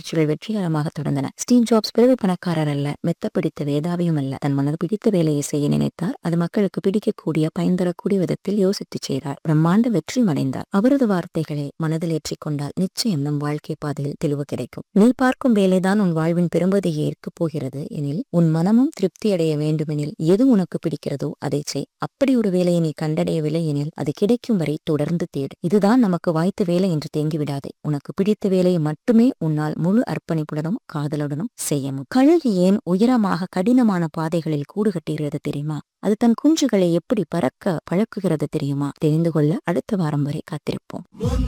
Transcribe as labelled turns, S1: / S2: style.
S1: முயற்சிகள் வெற்றிகரமாக தொடர்ந்தன Steve jobs பிறவி பணக்காரர் அல்ல மெத்த பிடித்த வேதாவியும் அல்ல தன் மனது பிடித்த வேலையை செய்ய நினைத்தார் அது மக்களுக்கு பிடிக்கக்கூடிய பயன் தரக்கூடிய விதத்தில் யோசித்து செய்தார் பிரம்மாண்ட வெற்றி அடைந்தார் அவரது வார்த்தைகளை மனதில் ஏற்றிக்கொண்டால் நிச்சயம் நம் வாழ்க்கை பாதையில் தெளிவு கிடைக்கும் நீ பார்க்கும் வேலைதான் உன் வாழ்வின் பெரும்பதியை ஏற்கப் போகிறது எனில் உன் மனமும் திருப்தி அடைய வேண்டுமெனில் எது உனக்கு பிடிக்கிறதோ அதை செய் அப்படி ஒரு வேலையை நீ கண்டடையவில்லை எனில் அது கிடைக்கும் வரை தொடர்ந்து தேடு இதுதான் நமக்கு வாய்த்த வேலை என்று தேங்கி விடாதே உனக்கு பிடித்த வேலையை மட்டுமே உன்னால் முழு அர்ப்பணிப்புடனும் காதலுடனும் செய்ய முடியும் கழுகு ஏன் உயரமாக கடினமான பாதைகளில் கூடு கட்டுகிறது தெரியுமா அது தன் குஞ்சுகளை எப்படி பறக்க பழக்குகிறது தெரியுமா தெரிந்து கொள்ள அடுத்த வாரம் வரை காத்திருப்போம்